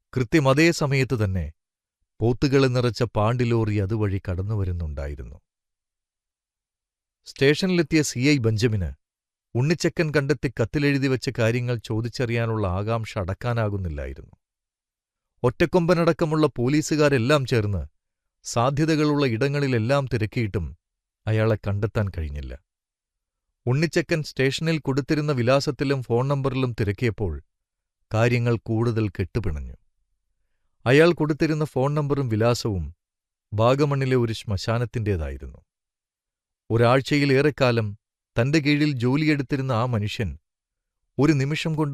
കൃത്യം അതേ സമയത്ത് തന്നെ പോത്തുകളെ നിറച്ച പാണ്ടിലോറി അതുവഴി കടന്നുവരുന്നുണ്ടായിരുന്നു സ്റ്റേഷനിലെത്തിയ സി ഐ ബെഞ്ചമിന് ഉണ്ണിച്ചക്കൻ കണ്ടെത്തി കത്തിലെഴുതി വെച്ച കാര്യങ്ങൾ ചോദിച്ചറിയാനുള്ള ആകാംക്ഷ അടക്കാനാകുന്നില്ലായിരുന്നു ഒറ്റക്കൊമ്പനടക്കമുള്ള പോലീസുകാരെല്ലാം ചേർന്ന് സാധ്യതകളുള്ള ഇടങ്ങളിലെല്ലാം തിരക്കിയിട്ടും അയാളെ കണ്ടെത്താൻ കഴിഞ്ഞില്ല ഉണ്ണിച്ചക്കൻ സ്റ്റേഷനിൽ കൊടുത്തിരുന്ന വിലാസത്തിലും ഫോൺ നമ്പറിലും തിരക്കിയപ്പോൾ കാര്യങ്ങൾ കൂടുതൽ കെട്ടുപിണഞ്ഞു അയാൾ കൊടുത്തിരുന്ന ഫോൺ നമ്പറും വിലാസവും വാഗമണ്ണിലെ ഒരു ശ്മശാനത്തിൻ്റേതായിരുന്നു ഒരാഴ്ചയിലേറെക്കാലം തന്റെ കീഴിൽ ജോലിയെടുത്തിരുന്ന ആ മനുഷ്യൻ ഒരു നിമിഷം കൊണ്ട്